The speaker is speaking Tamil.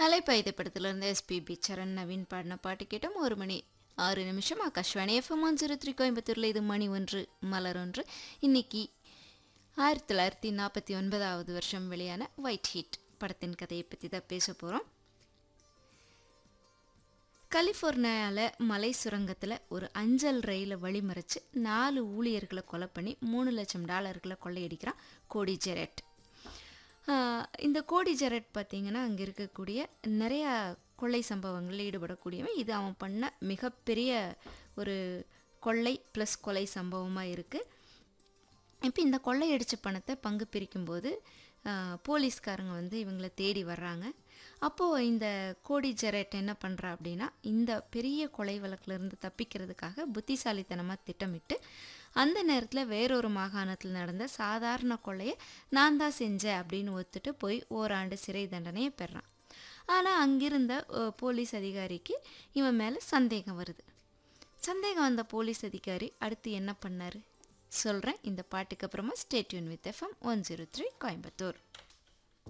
அலைப்பாயுத படத்துலேருந்து எஸ்பிபி சரண் நவீன் பாடின பாட்டு கேட்டோம் ஒரு மணி ஆறு நிமிஷம் Akashvani FM one zero three கோயம்புத்தூரில் இது மணி ஒன்று மலர் ஒன்று இன்னைக்கு ஆயிரத்தி தொள்ளாயிரத்தி நாற்பத்தி ஒன்பதாவது வருஷம் வெளியான ஒயிட் ஹீட் படத்தின் கதையை பற்றி தான் பேச போகிறோம் கலிஃபோர்னியாவில் மலை சுரங்கத்தில் ஒரு அஞ்சல் ரயிலை வழிமறைச்சு நாலு ஊழியர்களை கொலை பண்ணி மூணு லட்சம் டாலர்களை கொள்ளையடிக்கிறான் கோடி ஜெரட் ஆஹ் இந்த கோடி ஜெரட் பார்த்திங்கன்னா அங்கே இருக்கக்கூடிய நிறையா கொள்ளை சம்பவங்களில் ஈடுபடக்கூடியவன் இது அவன் பண்ண மிகப்பெரிய ஒரு கொள்ளை ப்ளஸ் கொலை சம்பவமாக இருக்குது இப்போ இந்த கொள்ளையடிச்ச பணத்தை பங்கு பிரிக்கும்போது ஆஹ், போலீஸ்காரங்க வந்து இவங்களை தேடி வர்றாங்க அப்போது இந்த கோடி ஜெரட் என்ன பண்ணுறா அப்படின்னா இந்த பெரிய கொலை வழக்கிலிருந்து தப்பிக்கிறதுக்காக புத்திசாலித்தனமாக திட்டமிட்டு அந்த நேரத்தில் வேறொரு மாகாணத்தில் நடந்த சாதாரண கொள்ளையை நான் தான் செஞ்சேன் அப்படின்னு ஒத்துட்டு போய் ஓராண்டு சிறை தண்டனையை பெறான் ஆனால் அங்கிருந்த அஹ், போலீஸ் அதிகாரிக்கு இவன் மேலே சந்தேகம் வருது சந்தேகம் வந்த போலீஸ் அதிகாரி அடுத்து என்ன பண்ணார் சொல்கிறேன் இந்த பாட்டுக்கு அப்புறமா stay tuned with FM one zero three Coimbatore